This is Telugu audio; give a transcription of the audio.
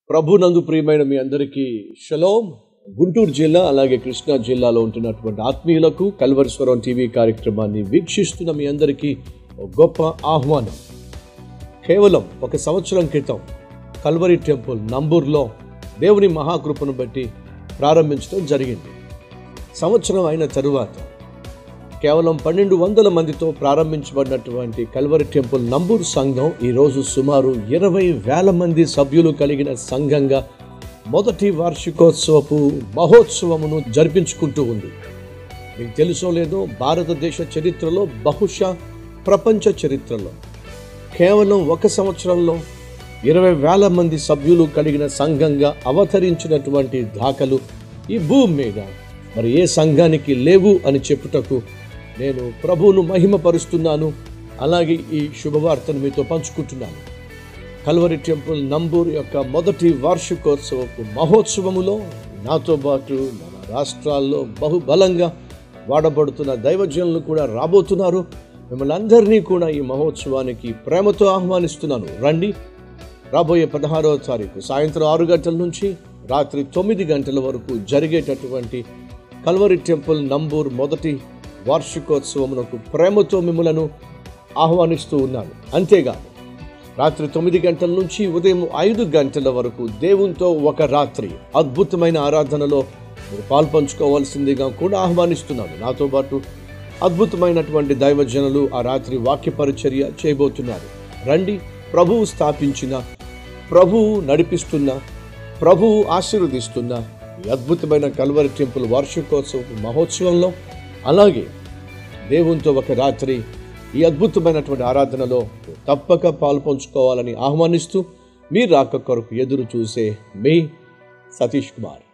ప్రభునందు ప్రియమైన మీ అందరికీ షలోమ్ గుంటూరు జిల్లా అలాగే కృష్ణా జిల్లాలో ఉంటున్నటువంటి ఆత్మీయులకు కల్వరిస్వరం టీవీ కార్యక్రమాన్ని వీక్షిస్తున్న మీ అందరికీ ఒక గొప్ప ఆహ్వానం కేవలం ఒక సంవత్సరం క్రితం కల్వరి టెంపుల్ నంబూర్లో దేవుని మహాకృపను బట్టి ప్రారంభించడం జరిగింది సంవత్సరం అయిన తరువాత కేవలం పన్నెండు వందల మందితో ప్రారంభించబడినటువంటి కల్వరి టెంపుల్ నంబూర్ సంఘం ఈరోజు సుమారు ఇరవై వేల మంది సభ్యులు కలిగిన సంఘంగా మొదటి వార్షికోత్సవపు మహోత్సవమును జరిపించుకుంటూ ఉంది మీకు తెలుసో లేదో భారతదేశ చరిత్రలో బహుశా ప్రపంచ చరిత్రలో కేవలం ఒక సంవత్సరంలో ఇరవై వేల మంది సభ్యులు కలిగిన సంఘంగా అవతరించినటువంటి దాఖలు ఈ భూమి మీద మరి ఏ సంఘానికి లేవు అని చెప్పుటకు నేను ప్రభువును మహిమపరుస్తున్నాను అలాగే ఈ శుభవార్తను మీతో పంచుకుంటున్నాను కల్వరి టెంపుల్ నంబూర్ యొక్క మొదటి వార్షికోత్సవపు మహోత్సవములో నాతో పాటు మన రాష్ట్రాల్లో బహుబలంగా వాడబడుతున్న దైవజనులు కూడా రాబోతున్నారు మిమ్మల్ని అందరినీ కూడా ఈ మహోత్సవానికి ప్రేమతో ఆహ్వానిస్తున్నాను రండి రాబోయే పదహారవ తారీఖు సాయంత్రం ఆరు గంటల నుంచి రాత్రి తొమ్మిది గంటల వరకు జరిగేటటువంటి కల్వరి టెంపుల్ నంబూర్ మొదటి వార్షికోత్సవమునకు ప్రేమతో మిమ్మలను ఆహ్వానిస్తూ ఉన్నాను అంతేగాదు రాత్రి తొమ్మిది గంటల నుంచి ఉదయం ఐదు గంటల వరకు దేవునితో ఒక రాత్రి అద్భుతమైన ఆరాధనలో మీరు పాల్పంచుకోవాల్సిందిగా కూడా ఆహ్వానిస్తున్నాను నాతో పాటు అద్భుతమైనటువంటి దైవజనులు ఆ రాత్రి వాక్య పరిచర్య చేయబోతున్నారు రండి ప్రభువు స్థాపించిన ప్రభువు నడిపిస్తున్న ప్రభువు ఆశీర్వదిస్తున్న ఈ అద్భుతమైన కల్వరి టెంపుల్ వార్షికోత్సవ మహోత్సవంలో అలాగే దేవునితో ఒక రాత్రి ఈ అద్భుతమైనటువంటి ఆరాధనలో తప్పక పాల్పంచుకోవాలని ఆహ్వానిస్తూ మీ రాక కొరకు ఎదురు చూసే మీ సతీష్ కుమార్